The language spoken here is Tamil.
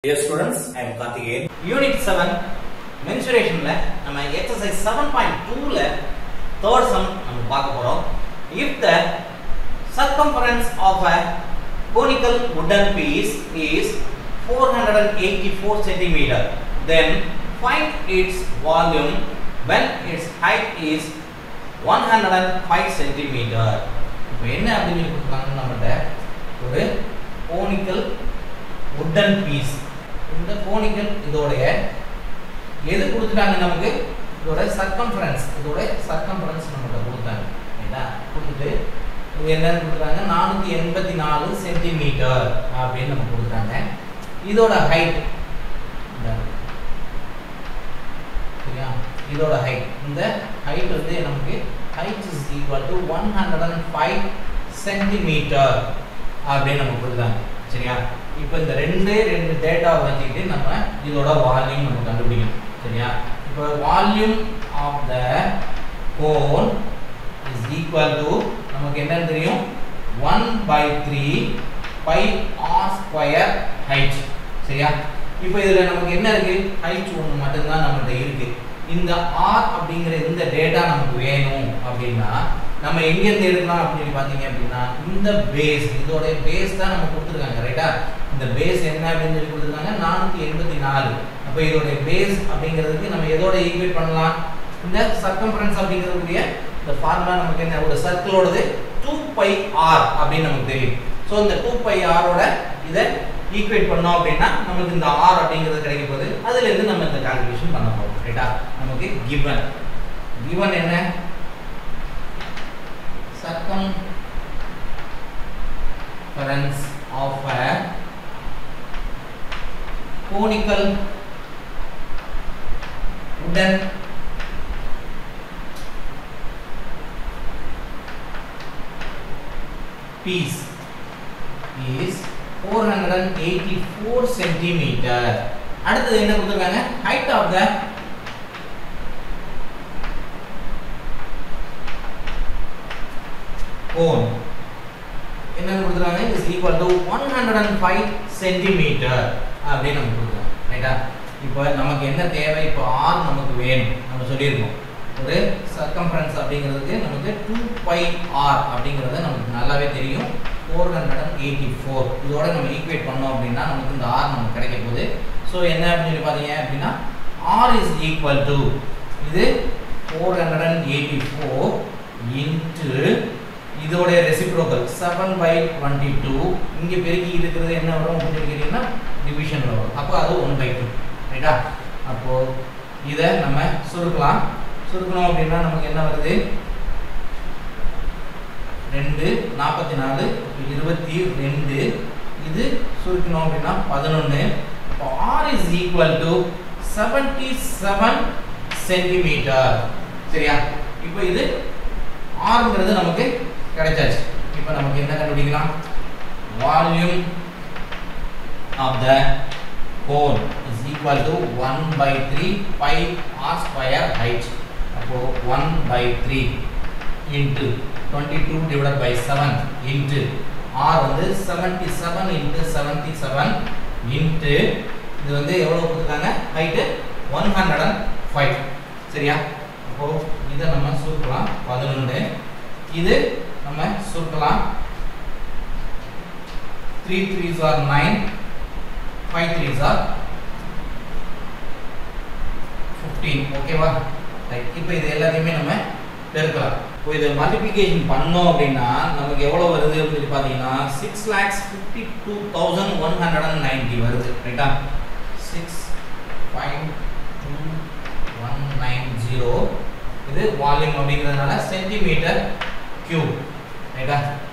Dear students, I am Karthikeyan. Unit 7 mensuration ல நம்ம exercise 7.2 ல third sum நம்ம பார்க்க போறோம். If the circumference of a conical wooden piece is 484 centimeter, then find its volume when its height is 105 centimeter. இப்போ என்ன அப்படின்னு சொல்லி கொடுத்தாங்க நம்மகிட்ட ஒரு கோனிக்கல் உட்டன் பீஸ் இந்த கோனிக்கல் இதோடைய எது கொடுத்துட்டாங்க நமக்கு இதோட சர்க்கம்ஃபரன்ஸ் இதோட சர்க்கம்ஃபரன்ஸ் நம்மகிட்ட கொடுத்தாங்க ரைட்டா கொடுத்துட்டு இது என்னன்னு கொடுத்துட்டாங்க நானூற்றி எண்பத்தி நாலு சென்டிமீட்டர் அப்படின்னு நம்ம கொடுத்துட்டாங்க இதோட ஹைட் சரியா இதோட ஹைட் இந்த ஹைட் வந்து நமக்கு height is equal to one hundred and five centimetre அப்படின்னு நம்ம கொடுத்தாங்க சரியா இப்போ இந்த ரெண்டே ரெண்டு டேட்டா வச்சுக்கிட்டு நம்ம இதோட வால்யூம் நம்ம கண்டுபிடிக்கணும் சரியா இப்போ volume of the cone is equal to நமக்கு என்னன்னு தெரியும் one by three by R square height சரியா இப்போ இதில் நமக்கு என்ன இருக்கு ஹைட் ஒன்று மட்டும்தான் நம்மகிட்ட இருக்கு இந்த ஆர் அப்படிங்கிற இந்த டேட்டா நமக்கு வேணும் அப்படின்னா நம்ம எங்கேருந்து எடுக்கலாம் அப்படின்னு பார்த்தீங்க அப்படின்னா இந்த பேஸ் இதோட பேஸ் தான் நம்ம கொடுத்துருக்காங்க ரைட்டா இந்த பேஸ் என்ன அப்படின்னு சொல்லி கொடுத்துருக்காங்க நானூற்றி எண்பத்தி நாலு அப்போ இதோட பேஸ் அப்படிங்கிறதுக்கு நம்ம எதோட ஈக்குவேட் பண்ணலாம் இந்த சர்க்கம்ஃபரன்ஸ் அப்படிங்கிறதுடைய இந்த ஃபார்முலா நமக்கு என்ன ஒரு சர்க்கிளோடது டூ பை ஆர் அப்படின்னு நமக்கு தெரியும் ஸோ இந்த டூ பை ஆரோட இதை ஈக்குவேட் பண்ணோம் அப்படின்னா நமக்கு இந்த ஆர் அப்படிங்கிறது கிடைக்க போகுது அதுலேருந்து நம்ம இந்த கால்குலேஷன் பண்ண போகிறோம் ரைட்டா நமக்கு கிவன் கிவன் என்ன circumference of a conical wooden piece is 484 centimeter அடுத்தது என்ன கொடுத்துருக்காங்க height of the cone என்ன கொடுத்துருக்காங்க is equal to one hundred and five centimetre அப்படின்னு நம்ம கொடுக்குறோம் ரைட்டா இப்போ நமக்கு என்ன தேவை இப்போ ஆர் நமக்கு வேணும் நம்ம சொல்லியிருக்கோம் ஒரு சர்க்கம்ஃபரன்ஸ் அப்படிங்கிறதுக்கு நமக்கு டூ பை ஆர் அப்படிங்கிறது நமக்கு நல்லாவே தெரியும் four hundred and eighty four இதோட நம்ம ஈக்குவேட் பண்ணோம் அப்படின்னா நமக்கு இந்த ஆர் நமக்கு கிடைக்க போகுது ஸோ என்ன அப்படின்னு சொல்லி பார்த்தீங்க அப்படின்னா ஆர் இஸ் ஈக்குவல் டு இது four hundred and eighty four into இதோடைய reciprocal seven by twenty two இங்கே பெருக்கி இருக்கிறது என்ன வரும் அப்படின்னு கேட்டிங்கன்னா டிவிஷன் வரும் அப்போ அது ஒன் பை டூ ரைட்டா அப்போது இதை நம்ம சுருக்கலாம் சுருக்கணும் அப்படின்னா நமக்கு என்ன வருது ரெண்டு நாற்பத்தி நாலு இருபத்தி ரெண்டு இது சுருக்கணும் அப்படின்னா பதினொன்று இப்போ R is equal to seventy seven centimetre சரியா இப்போ இது ஆறுங்கிறது நமக்கு கிடைச்சாச்சு இப்போ நமக்கு என்ன கண்டுபிடிக்கலாம் volume of the cone is equal to one by three by R square height அப்போ one by three into twenty two divide by seven into R வந்து seventy seven into seventy seven into இது வந்து எவ்வளோ கொடுத்துருக்காங்க height one hundred and five சரியா அப்போது இதை நம்ம சுருக்கலாம் பதினொன்று இது நம்ம சுருக்கலாம் three threes are nine five threes are fifteen ஓகேவா ரைட் இப்போ இது எல்லாத்தையுமே நம்ம பெருக்கலாம் இப்போ இதை மல்டிப்ளிகேஷன் பண்ணோம் அப்படின்னா நமக்கு எவ்வளோ வருது அப்படின்னு சொல்லி பார்த்தீங்கன்னா six lakhs fifty two thousand one hundred and ninety வருது ரைட்டா six five two one nine zero இது வால்யூம் அப்படிங்கிறதுனால சென்டிமீட்டர் கியூப் ரைட்டா